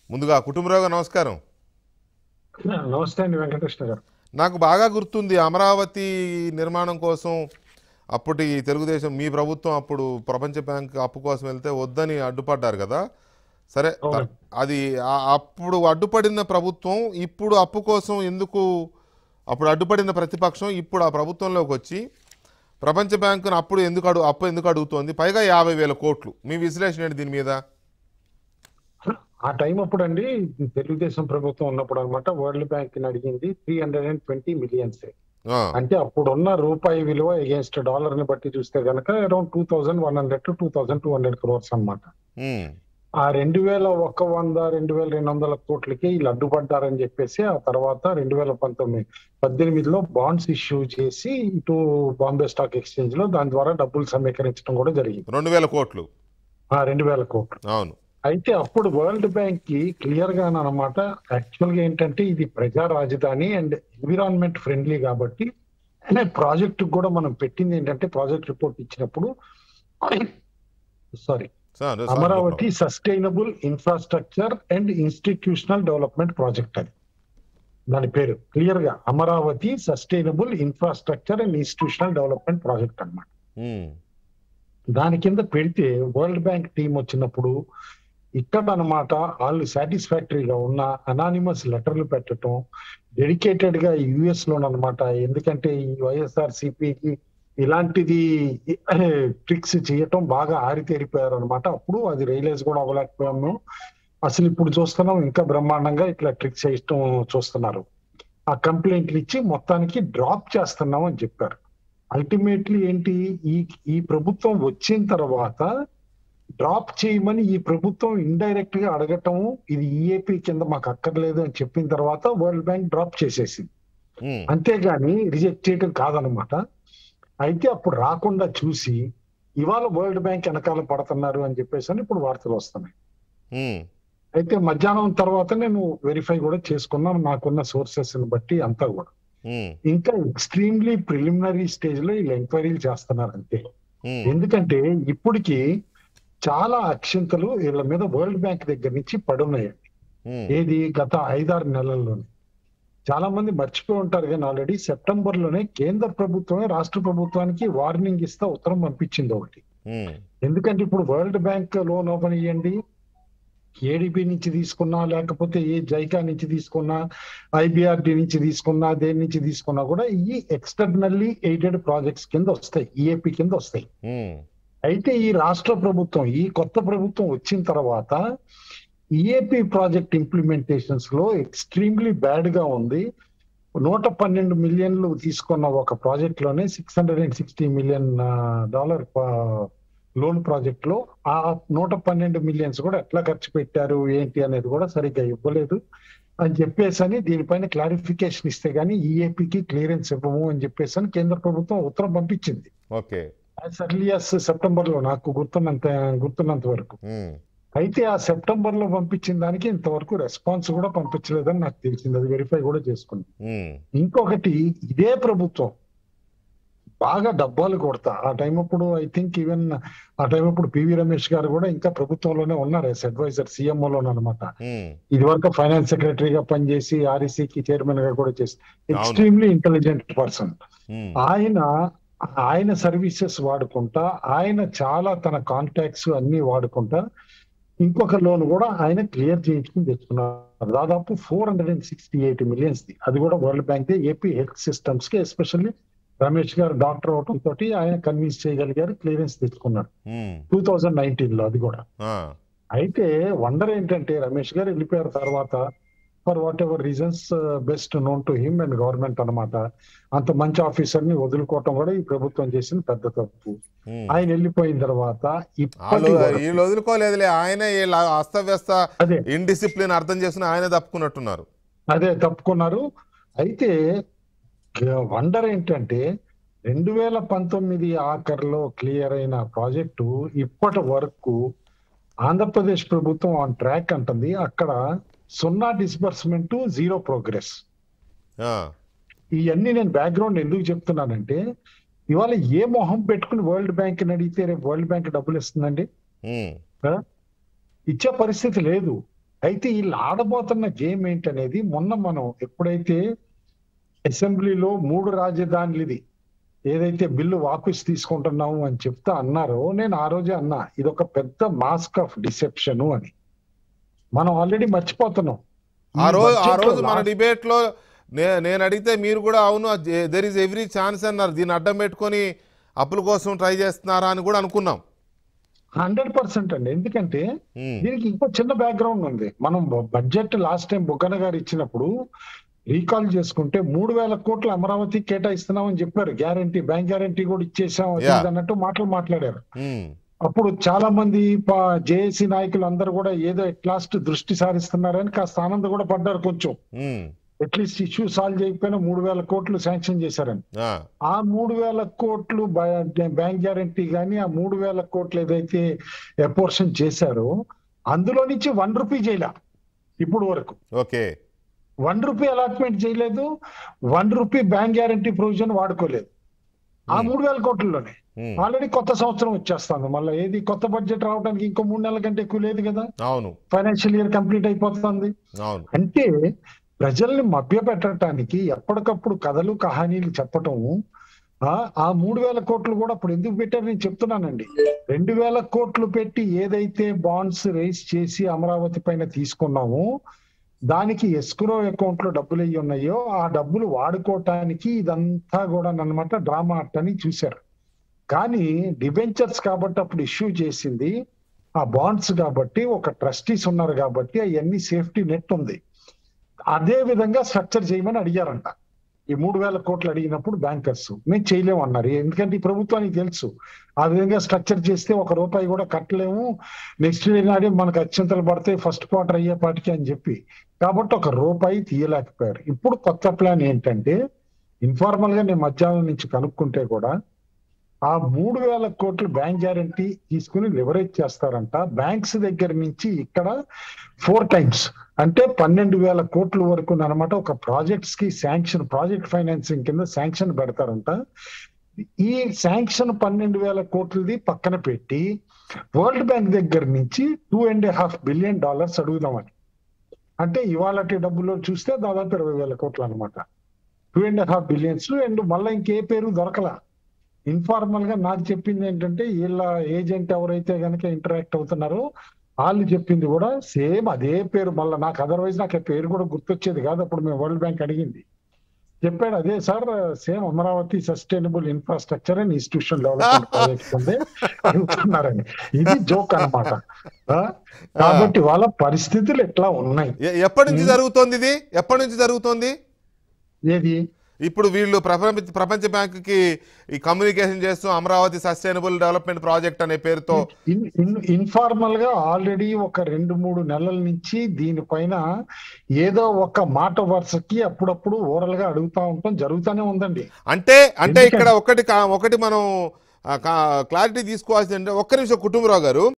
ముందుగా కుటుంబరావు గారు నమస్కారం నమస్తే అండి వెంకటకృష్ణ గారు నాకు బాగా గుర్తుంది అమరావతి నిర్మాణం కోసం అప్పటి తెలుగుదేశం మీ ప్రభుత్వం అప్పుడు ప్రపంచ బ్యాంక్ అప్పు కోసం వెళ్తే వద్దని అడ్డుపడ్డారు కదా సరే త- అవునండి. అది ఆ- అప్పుడు అడ్డుపడిన ప్రభుత్వం ఇప్పుడు అప్పు కోసం ఎందుకు అప్పుడు అడ్డుపడిన ప్రతిపక్షం ఇప్పుడు ఆ ప్రభుత్వంలోకి వచ్చి ప్రపంచ బ్యాంకును అప్పుడు ఎందుకు అడు అప్పు ఎందుకు అడుగుతోంది పైగా యాభై వేల కోట్లు మీ విశ్లేషణ ఏంటి దీని మీద ఆ టైం అప్పుడు అండి తెలుగుదేశం ప్రభుత్వం ఉన్నప్పుడు అనమాట వరల్డ్ బ్యాంక్ ని అడిగింది three hundred and twenty millions ఆ, అంటే అప్పుడున్న రూపాయి విలువ ఎగేన్స్ట్ డాలర్ ని బట్టి చూస్తే గనక around two thousand one hundred to two thousand two hundred crores అనమాట ఉమ్, ఆ రెండు వేల ఒక వంద రెండు వేల రెండు వందల కోట్లకి వీళ్ళు అడ్డుపడ్డారని చెప్పేసి ఆ తర్వాత రెండు వేల పంతొమ్మిది పద్దెనిమిదిలో బాండ్స్ ఇష్యూ చేసి ఇటు బాంబే స్టాక్ ఎక్స్చేంజ్ లో దాని ద్వారా డబ్బులు సమీకరించడం కూడా జరిగింది రెండు వేల కోట్లు ఆ రెండు వేల కోట్లు అవును అయితే అప్పుడు వరల్డ్ బ్యాంక్ కి క్లియర్ గా అనమాట యాక్చువల్ గా ఏంటంటే ఇది ప్రజా రాజధాని అండ్ ఎన్విరాన్మెంట్ ఫ్రెండ్లీ కాబట్టి ప్రాజెక్ట్ కూడా మనం పెట్టింది ఏంటంటే ప్రాజెక్ట్ రిపోర్ట్ ఇచ్చినప్పుడు sorry sir sir, Amaravati sustainable infrastructure and institutional development project అది దాని పేరు క్లియర్ గా Amaravati sustainable infrastructure and institutional development project అన్నమాట ఉమ్, దాని కింద పెడితే వరల్డ్ బ్యాంక్ టీం వచ్చినప్పుడు ఇక్కడ అన్నమాట వాళ్ళు సాటిస్ఫాక్టరీగా ఉన్న అనానిమస్ లెటర్లు పెట్టడం డెడికేటెడ్ గా యుఎస్ లోనమాట ఎందుకంటే ఈ వైఎస్ఆర్ సిపికి ఇలాంటిది ట్రిక్స్ చేయటం బాగా ఆరితేరిపోయారు అనమాట అప్పుడు అది రియలైజ్ కూడా అవ్వలేకపోయాము అసలు ఇప్పుడు చూస్తున్నాం ఇంకా బ్రహ్మాండంగా ఇట్లా ట్రిక్స్ చేయటం చూస్తున్నారు ఆ కంప్లైంట్లు ఇచ్చి మొత్తానికి డ్రాప్ చేస్తున్నాం అని చెప్పారు అల్టిమేట్లీ ఏంటి ఈ ఈ ప్రభుత్వం వచ్చిన తర్వాత డ్రాప్ చేయమని ఈ ప్రభుత్వం ఇండైరెక్ట్ గా అడగటం ఇది ఈఏపీ కింద మాకు అక్కర్లేదు అని చెప్పిన తర్వాత వరల్డ్ బ్యాంక్ డ్రాప్ చేసేసింది ఉమ్, అంతేగాని రిజెక్ట్ చేయడం కాదనమాట అయితే అప్పుడు రాకుండా చూసి ఇవాళ వరల్డ్ బ్యాంక్ వెనకాల పడుతున్నారు అని చెప్పేసి అని ఇప్పుడు వార్తలు వస్తున్నాయి ఉమ్, అయితే మధ్యాహ్నం తర్వాత నేను వెరిఫై కూడా చేసుకున్నాను నాకున్న సోర్సెస్ ని బట్టి అంతా కూడా ఉమ్, ఇంకా ఎక్స్ట్రీమ్లీ ప్రిలిమినరీ స్టేజ్ లో వీళ్ళు ఎంక్వైరీలు చేస్తున్నారు అంతే ఉమ్, ఎందుకంటే ఇప్పటికి చాలా అక్షింతలు వీళ్ళ మీద వరల్డ్ బ్యాంక్ దగ్గర నుంచి పడున్నాయండి ఉమ్, ఏది గత ఐదారు నెలల్లోనే చాలా మంది మర్చిపోయి ఉంటారు కానీ ఆల్రెడీ సెప్టెంబర్ లోనే కేంద్ర ప్రభుత్వమే రాష్ట్ర ప్రభుత్వానికి వార్నింగ్ ఇస్తా ఉత్తరం పంపించింది ఒకటి ఉమ్, ఎందుకంటే ఇప్పుడు వరల్డ్ బ్యాంక్ లోన్ ఓపెన్ ఇవ్వండి ఏడిపి నుంచి తీసుకున్నా లేకపోతే ఏ జైకా నుంచి తీసుకున్నా ఐబిఆర్డి నుంచి తీసుకున్నా దేని నుంచి తీసుకున్నా కూడా ఈ ఎక్స్టర్నల్లీ ఎయిడెడ్ ప్రాజెక్ట్స్ కింద వస్తాయి ఈఏపి కింద వస్తాయి ఉమ్, అయితే ఈ రాష్ట్ర ప్రభుత్వం ఈ కొత్త ప్రభుత్వం వచ్చిన తర్వాత ఈఏపి ప్రాజెక్ట్ ఇంప్లిమెంటేషన్స్ లో ఎక్స్ట్రీమ్లీ బ్యాడ్ గా ఉంది నూట పన్నెండు మిలియన్లు తీసుకున్న ఒక ప్రాజెక్ట్ లోనే six hundred and sixty million dollar loan project లో ఆ నూట పన్నెండు మిలియన్స్ కూడా ఎట్లా ఖర్చు పెట్టారు ఏంటి అనేది కూడా సరిగ్గా ఇవ్వలేదు అని చెప్పేసి అని దీనిపైన క్లారిఫికేషన్ ఇస్తే గానీ ఈఏపీకి క్లియరెన్స్ ఇవ్వము అని చెప్పేసి అని కేంద్ర ప్రభుత్వం ఉత్తరం పంపించింది okay as early as September లో నాకు గుర్తున్నంత గుర్తున్నంత వరకు ఉమ్, అయితే ఆ సెప్టెంబర్ లో పంపించిన దానికి ఇంతవరకు రెస్పాన్స్ కూడా పంపించలేదని నాకు తెలిసింది అది వెరిఫై కూడా చేసుకుంది ఉమ్, ఇంకొకటి ఇదే ప్రభుత్వం బాగా డబ్బాలు కొడతా ఆ టైం అప్పుడు ఐ థింక్ ఈవెన్ ఆ టైం అప్పుడు పివి రమేష్ గారు కూడా ఇంకా ప్రభుత్వంలోనే ఉన్నారు యాజ్ అడ్వైజర్ సీఎంఓ అనమాట ఉమ్, ఇది వరకు ఫైనాన్స్ సెక్రటరీగా పనిచేసి ఆర్ఈసీకి చైర్మన్ గా కూడా చేసి ఎక్స్ట్రీమ్లీ ఇంటెలిజెంట్ పర్సన్ ఉమ్, ఆయన ఆయన సర్వీసెస్ వాడుకుంటా ఆయన చాలా తన కాంటాక్ట్స్ అన్ని వాడుకుంటా ఇంకొక లోన్ కూడా ఆయన క్లియర్ చేయించుకుని తెచ్చుకున్నారు దాదాపు four hundred and sixty eight millions the అది కూడా World Bank AP health systems కి ఎస్పెషల్లీ రమేష్ గారు డాక్టర్ అవటం తోటి ఆయన కన్విన్స్ చేయగలిగారు క్లియరెన్స్ తెచ్చుకున్నారు ఉమ్, టూ థౌజండ్ నైన్టీన్ లో అది కూడా ఆ, అయితే వండర్ ఏంటంటే రమేష్ గారు వెళ్ళిపోయారు తర్వాత for whatever reasons best known to him and government అన్నమాట అంత మంచి ఆఫీసర్ ని వదులుకోవటం కూడా ఈ ప్రభుత్వం చేసిన పెద్ద తప్పు ఉమ్. ఆయన వెళ్ళిపోయిన తర్వాత వాళ్ళు ఇప్పటి వరకు- వీళ్ళు వదులుకోలేదులే ఆయన ఇలా అస్తవ్యస్త అదే ఇండిసిప్లిన్ అర్థం చేసుకుని ఆయన తప్పుకున్నట్టున్నారు అదే తప్పుకున్నారు అయితే వండర్ ఏంటంటే రెండు వేల పంతొమ్మిది ఆఖరిలో క్లియర్ అయిన ప్రాజెక్టు ఇప్పటి వరకు ఆంధ్రప్రదేశ్ ప్రభుత్వం ఆన్ ట్రాక్ అంటుంది అక్కడ సున్నా డిస్బర్స్మెంట్ జీరో ప్రోగ్రెస్ ఆ, ఇవన్నీ నేను బ్యాక్గ్రౌండ్ ఎందుకు చెప్తున్నానంటే ఇవాళ ఏ మొహం పెట్టుకుని వరల్డ్ బ్యాంక్ అడిగితే రేపు వరల్డ్ బ్యాంక్ డబ్బులు ఇస్తుందండి ఉమ్, కదా? ఇచ్చే పరిస్థితి లేదు అయితే వీళ్ళు ఆడబోతున్న గేమ్ ఏంటనేది మొన్న మనం ఎప్పుడైతే అసెంబ్లీలో మూడు రాజధానులు ఇది ఏదైతే బిల్లు వాపస్ తీసుకుంటున్నాము అని చెప్తా అన్నారో నేను ఆ రోజే అన్నా ఇది ఒక పెద్ద మాస్క్ ఆఫ్ డిసెప్షన్ అని మనం ఆల్రెడీ మర్చిపోతున్నాం ఈ ఆ రోజు ఆ budget లో రోజు మన last- డిబేట్ లో నే- నేను అడిగితే మీరు కూడా అవును దెర్ ఇస్ ఎవ్రీ ఛాన్స్ అన్నారు దీన్ని అడ్డం పెట్టుకొని అప్పుల కోసం ట్రై చేస్తున్నారా అని కూడా అనుకున్నాం హండ్రెడ్ పర్సెంట్ అండి ఎందుకంటే ఉమ్, దీనికి ఇంకో చిన్న బ్యాక్గ్రౌండ్ ఉంది మనం బడ్జెట్ లాస్ట్ టైం బుగ్గన గారు ఇచ్చినప్పుడు రీకాల్ చేసుకుంటే మూడు వేల కోట్లు అమరావతి కేటాయిస్తున్నామని చెప్పారు గ్యారంటీ బ్యాంక్ గ్యారంటీ కూడా ఇచ్చేసాం అది Yeah. ఇది అన్నట్టు మాటలు మాట్లాడారు ఉమ్, అప్పుడు చాలా మంది జేఏసీ నాయకులు అందరూ కూడా ఏదో ఎట్లాస్ట్ దృష్టి సారిస్తున్నారని కాస్త ఆనంద కూడా పడ్డారు కొంచెం ఉమ్, అట్లీస్ట్ ఇష్యూ సాల్వ్ చేయకపోయినా మూడు వేల కోట్లు శాంక్షన్ చేశారని ఆ, ఆ మూడు వేల కోట్లు బ్యాంక్ గ్యారంటీ కానీ ఆ మూడు వేల కోట్లు ఏదైతే అపోర్షన్ చేశారో అందులో నుంచి వన్ రూపీ చేయలే ఇప్పుడు వరకు ఓకే వన్ రూపీ అలాట్మెంట్ చేయలేదు one rupee bank guarantee provision వాడుకోలేదు ఆ Hmm. మూడు వేల కోట్లలోనే ఉమ్, ఆల్రెడీ కొత్త సంవత్సరం వచ్చేస్తుంది మళ్ళీ ఏది కొత్త బడ్జెట్ రావడానికి ఇంకో మూడు నెలల కంటే ఎక్కువ లేదు కదా అవును ఫైనాన్షియల్ ఇయర్ కంప్లీట్ అయిపోతుంది అవును అంటే ప్రజల్ని మభ్యపెట్టడానికి ఎప్పటికప్పుడు కథలు కహానీలు చెప్పటం ఆ ఆ మూడు వేల కోట్లు కూడా అప్పుడు ఎందుకు పెట్టారు నేను చెప్తున్నానండి రెండు వేల కోట్లు పెట్టి ఏదైతే బాండ్స్ రేస్ చేసి అమరావతి పైన తీసుకున్నామో దానికి ఎస్క్రో అకౌంట్ లో డబ్బులు అయ్యి ఉన్నాయో ఆ డబ్బులు వాడుకోవటానికి ఇదంతా కూడా అన్నమాట డ్రామా ఆర్ట్ అని చూశారు కానీ డిబెంచర్స్ కాబట్టి అప్పుడు ఇష్యూ చేసింది ఆ బాండ్స్ కాబట్టి ఒక ట్రస్టీస్ ఉన్నారు కాబట్టి అవన్నీ సేఫ్టీ నెట్ ఉంది అదే విధంగా స్ట్రక్చర్ చేయమని అడిగారంట ఈ మూడు వేల కోట్లు అడిగినప్పుడు బ్యాంకర్స్ మేము చేయలేము అన్నారు ఎందుకంటే ఈ ప్రభుత్వానికి తెలుసు ఆ విధంగా స్ట్రక్చర్ చేస్తే ఒక రూపాయి కూడా కట్టలేము నెక్స్ట్ డే నాడే మనకు అత్యంతలు పడితే ఫస్ట్ క్వార్టర్ అయ్యేపాటికి అని చెప్పి కాబట్టి ఒక రూపాయి తీయలేకపోయారు ఇప్పుడు కొత్త ప్లాన్ ఏంటంటే ఇన్ఫార్మల్ గా నేను మధ్యాహ్నం నుంచి కనుక్కుంటే కూడా ఆ మూడు వేల కోట్లు బ్యాంక్ గ్యారంటీ తీసుకుని లివరేజ్ చేస్తారంట బ్యాంక్స్ దగ్గర నుంచి ఇక్కడ ఫోర్ టైమ్స్ అంటే పన్నెండు వేల కోట్ల వరకు అనమాట ఒక ప్రాజెక్ట్స్ కి శాంక్షన్ ప్రాజెక్ట్ ఫైనాన్సింగ్ కింద శాంక్షన్ పెడతారంట ఈ శాంక్షన్ పన్నెండు వేల కోట్లది పక్కన పెట్టి వరల్డ్ బ్యాంక్ దగ్గర నుంచి two and half billion dollars అడుగుదామని అంటే ఇవాళ డబ్బులో చూస్తే దాదాపు ఇరవై వేల కోట్లు అనమాట two and half billions and మళ్ళీ ఇంకే పేరు దొరకలా ఇన్ఫార్మల్ గా నాకు చెప్పింది ఏంటంటే వీళ్ళ ఏజెంట్ ఎవరైతే గనక ఇంటరాక్ట్ అవుతున్నారో వాళ్ళు చెప్పింది కూడా సేమ్ అదే పేరు మళ్ళీ నాకు అదర్వైజ్ నాకు ఆ పేరు కూడా గుర్తొచ్చేది కాదు అప్పుడు మేము వరల్డ్ బ్యాంక్ అడిగింది చెప్పాడు అదే sir same Amaravati sustainable infrastructure and institution development project ఉంది అడుగుతున్నారని ఇది జోక్ అన్నమాట ఆ? కాబట్టి వాళ్ళ పరిస్థితులు ఎట్లా ఉన్నాయి ఎ- ఎప్పటి నుంచి జరుగుతోంది ఇది ఎప్పటి నుంచి జరుగుతోంది ఏది ఇప్పుడు వీళ్ళు ప్రపంచ ప్రపంచ బ్యాంకుకి ఈ కమ్యూనికేషన్ చేస్తూ అమరావతి సస్టైనబుల్ డెవలప్మెంట్ ప్రాజెక్ట్ అనే పేరుతో ఇన్ఫార్మల్ గా ఆల్రెడీ ఒక రెండు మూడు నెలల నుంచి దీనిపైన ఏదో ఒక మాట వరుసకి అప్పుడప్పుడు ఓరల్ గా అడుగుతా ఉంటాం జరుగుతూనే ఉందండి అంటే అంటే ఎందుకంటే- ఇక్కడ ఒకటి కా- ఒకటి మనం క్లారిటీ తీసుకోవాల్సింది అంటే ఒక్క నిమిషం కుటుంబరావు గారు